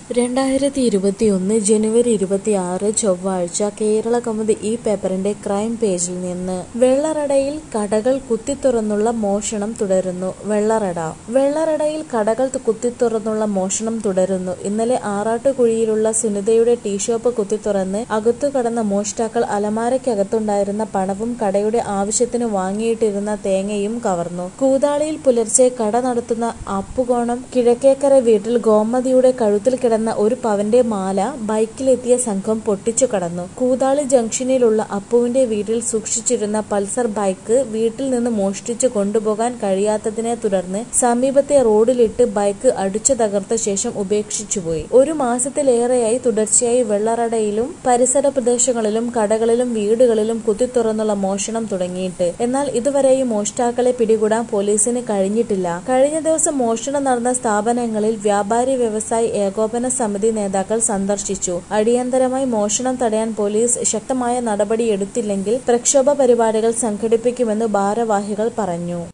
രണ്ടായിരത്തി ഇരുപത്തിയൊന്ന് ജനുവരി ഇരുപത്തിയാറ് ചൊവ്വാഴ്ച കേരള കൗമുദി ഈ പേപ്പറിന്റെ ക്രൈം പേജിൽ നിന്ന് വെള്ളറടയിൽ കടകൾ കുത്തിത്തുറന്നുള്ള മോഷണം തുടരുന്നു വെള്ളറട വെള്ളറടയിൽ കടകൾ കുത്തിത്തുറന്നുള്ള മോഷണം തുടരുന്നു ഇന്നലെ ആറാട്ടുകുഴിയിലുള്ള സുനിതയുടെ ടീ ഷോപ്പ് കുത്തിത്തുറന്ന് അകത്തു കടന്ന മോഷ്ടാക്കൾ അലമാരയ്ക്കകത്തുണ്ടായിരുന്ന പണവും കടയുടെ ആവശ്യത്തിന് വാങ്ങിയിട്ടിരുന്ന തേങ്ങയും കവർന്നു കൂതാളിയിൽ പുലർച്ചെ കട നടത്തുന്ന അപ്പുകോണം കിഴക്കേക്കര വീട്ടിൽ ഗോമതിയുടെ കഴുത്തിൽ കിടന്ന ഒരു പവന്റെ മാല ബൈക്കിലെത്തിയ സംഘം പൊട്ടിച്ചു കടന്നു കൂതാളി ജംഗ്ഷനിലുള്ള അപ്പുവിന്റെ വീട്ടിൽ സൂക്ഷിച്ചിരുന്ന പൾസർ ബൈക്ക് വീട്ടിൽ നിന്ന് മോഷ്ടിച്ചു കൊണ്ടുപോകാൻ കഴിയാത്തതിനെ തുടർന്ന് സമീപത്തെ റോഡിലിട്ട് ബൈക്ക് അടിച്ചു തകർത്ത ശേഷം ഉപേക്ഷിച്ചുപോയി ഒരു മാസത്തിലേറെയായി തുടർച്ചയായി വെള്ളറടയിലും പരിസര പ്രദേശങ്ങളിലും കടകളിലും വീടുകളിലും കുത്തിത്തുറന്നുള്ള മോഷണം തുടങ്ങിയിട്ട് എന്നാൽ ഇതുവരെയും മോഷ്ടാക്കളെ പിടികൂടാൻ പോലീസിന് കഴിഞ്ഞിട്ടില്ല കഴിഞ്ഞ ദിവസം മോഷണം നടന്ന സ്ഥാപനങ്ങളിൽ വ്യാപാരി വ്യവസായി ഏകോപന സമിതി നേതാക്കൾ സന്ദർശിച്ചു അടിയന്തരമായി മോഷണം തടയാൻ പോലീസ് ശക്തമായ നടപടിയെടുത്തില്ലെങ്കിൽ പ്രക്ഷോഭ പരിപാടികൾ സംഘടിപ്പിക്കുമെന്ന് ഭാരവാഹികൾ പറഞ്ഞു